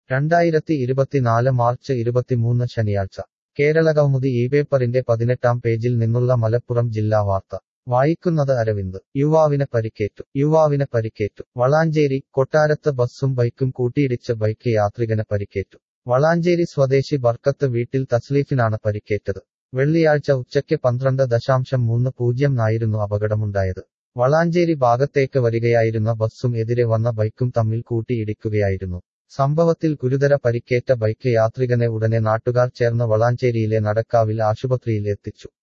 രണ്ടായിരത്തി ഇരുപത്തിനാല് മാർച്ച് ഇരുപത്തിമൂന്ന് ശനിയാഴ്ച കേരളകൗമുദി ഈ പേപ്പറിന്റെ പതിനെട്ടാം പേജിൽ നിന്നുള്ള മലപ്പുറം ജില്ലാ വാർത്ത വായിക്കുന്നത് അരവിന്ദ് യുവാവിന് പരിക്കേറ്റു യുവാവിന് പരിക്കേറ്റു വളാഞ്ചേരി കൊട്ടാരത്ത് ബസ്സും ബൈക്കും കൂട്ടിയിടിച്ച് ബൈക്ക് യാത്രികന് പരിക്കേറ്റു വളാഞ്ചേരി സ്വദേശി ബർക്കത്ത് വീട്ടിൽ തസ്ലീഫിനാണ് പരിക്കേറ്റത് വെള്ളിയാഴ്ച ഉച്ചയ്ക്ക് പന്ത്രണ്ട് ദശാംശം മൂന്ന് പൂജ്യംനായിരുന്നു അപകടമുണ്ടായത് വളാഞ്ചേരി ഭാഗത്തേക്ക് വരികയായിരുന്ന ബസ്സും എതിരെ വന്ന ബൈക്കും തമ്മിൽ കൂട്ടിയിടിക്കുകയായിരുന്നു സംഭവത്തിൽ ഗുരുതര പരിക്കേറ്റ ബൈക്ക് യാത്രികനെ ഉടനെ നാട്ടുകാർ ചേർന്ന് വളാഞ്ചേരിയിലെ നടക്കാവിൽ ആശുപത്രിയിൽ എത്തിച്ചു